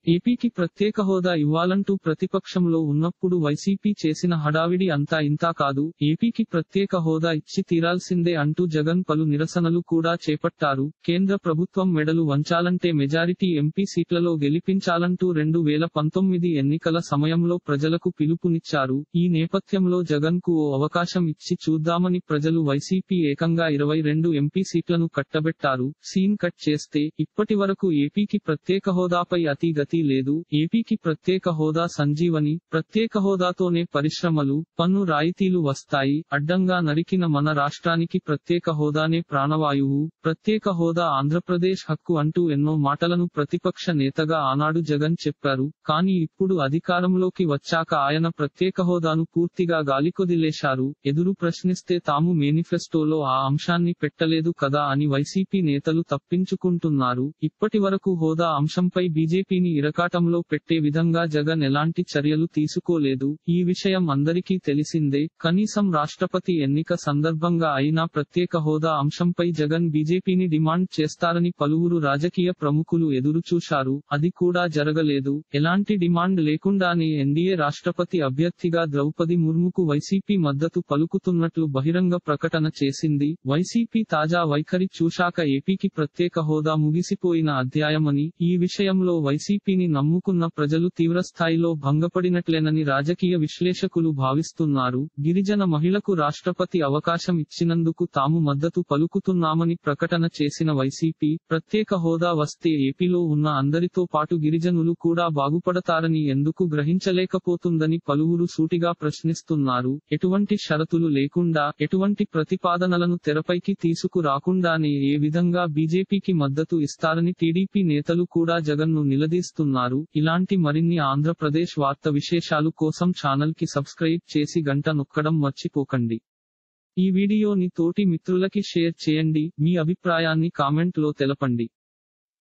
ఏపీకి ప్రత్యేక హోదా ఇవ్వాలంటూ ప్రతిపక్షంలో ఉన్నప్పుడు వైసీపీ చేసిన హడావిడి అంతా ఇంతా కాదు ఏపీకి ప్రత్యేక హోదా ఇచ్చి తీరాల్సిందే అంటూ జగన్ పలు నిరసనలు కూడా చేపట్టారు కేంద్ర ప్రభుత్వం మెడలు వంచాలంటే మెజారిటీ ఎంపీ సీట్లలో గెలిపించాలంటూ రెండు వేల పంతొమ్మిది ఎన్నికల సమయంలో ప్రజలకు పిలుపునిచ్చారు ఈ నేపథ్యంలో జగన్ కు ఓ అవకాశం ఇచ్చి చూద్దామని ప్రజలు వైసీపీ ఏకంగా ఇరవై రెండు ఎంపీ సీట్లను కట్టబెట్టారు సీన్ కట్ చేస్తే ఇప్పటి వరకు ఏపీకి ప్రత్యేక హోదాపై అతి గతి లేదు ఏపీకి ప్రత్యేక హోదా సంజీవని ప్రత్యేక హోదాతోనే పరిశ్రమలు పన్ను రాయితీలు వస్తాయి అడ్డంగా నరికిన మన రాష్ట్రానికి ప్రత్యేక హోదానే ప్రాణవాయువు ప్రత్యేక హోదా ఆంధ్రప్రదేశ్ హక్కు అంటూ ఎన్నో మాటలను ప్రతిపక్ష నేతగా ఆనాడు జగన్ చెప్పారు కానీ ఇప్పుడు అధికారంలోకి వచ్చాక ఆయన ప్రత్యేక హోదాను పూర్తిగా గాలికొదిలేశారు ఎదురు ప్రశ్నిస్తే తాము మేనిఫెస్టోలో ఆ అంశాన్ని పెట్టలేదు కదా అని వైసీపీ నేతలు తప్పించుకుంటున్నారు ఇప్పటి వరకు హోదా అంశంపై బీజేపీని ఇరకాటంలో పెట్టే విధంగా జగన్ ఎలాంటి చర్యలు తీసుకోలేదు ఈ విషయం అందరికీ తెలిసిందే కనీసం రాష్ట్రపతి ఎన్నిక సందర్భంగా అయినా ప్రత్యేక హోదా అంశంపై జగన్ బీజేపీని డిమాండ్ చేస్తారని పలువురు రాజకీయ ప్రముఖులు ఎదురుచూశారు అది కూడా జరగలేదు ఎలాంటి డిమాండ్ లేకుండానే ఎన్డీఏ రాష్ట్రపతి అభ్యర్థిగా ద్రౌపది ముర్ముకు వైసీపీ మద్దతు పలుకుతున్నట్లు బహిరంగ ప్రకటన చేసింది వైసీపీ తాజా వైఖరి చూశాక ఏపీకి ప్రత్యేక హోదా ముగిసిపోయిన అధ్యాయమని ఈ విషయంలో వైసీపీని నమ్ముకున్న ప్రజలు తీవ్రస్థాయిలో భంగపడినట్లేనని రాజకీయ విశ్లేషకులు భావిస్తున్నారు గిరిజన మహిళకు రాష్ట్రపతి అవకాశం ఇచ్చినందుకు తాము మద్దతు పలుకుతున్నామని ప్రకటన చేసిన వైసీపీ ప్రత్యేక హోదా వస్తే ఏపీలో ఉన్న అందరితో పాటు గిరిజనులు కూడా బాగుపడతారని ఎందుకు గ్రహించలేకపోతుందని పలువురు సూటిగా ప్రశ్నిస్తున్నారు ఎటువంటి షరతులు లేకుండా ఎటువంటి ప్రతిపాదనలను తెరపైకి తీసుకురాకుండానే ఏ విధంగా బీజేపీకి మద్దతు ఇస్తారని టీడీపీ నేతలు కూడా జగన్ను నిలదీస్తున్నారు ఇలాంటి మరిన్ని ఆంధ్రప్రదేశ్ వార్త విశేషాలు కోసం ఛానల్ కి సబ్స్క్రైబ్ చేసి గంట నొక్కడం మర్చిపోకండి ఈ వీడియోని తోటి మిత్రులకి షేర్ చేయండి మీ అభిప్రాయాన్ని కామెంట్ లో తెలపండి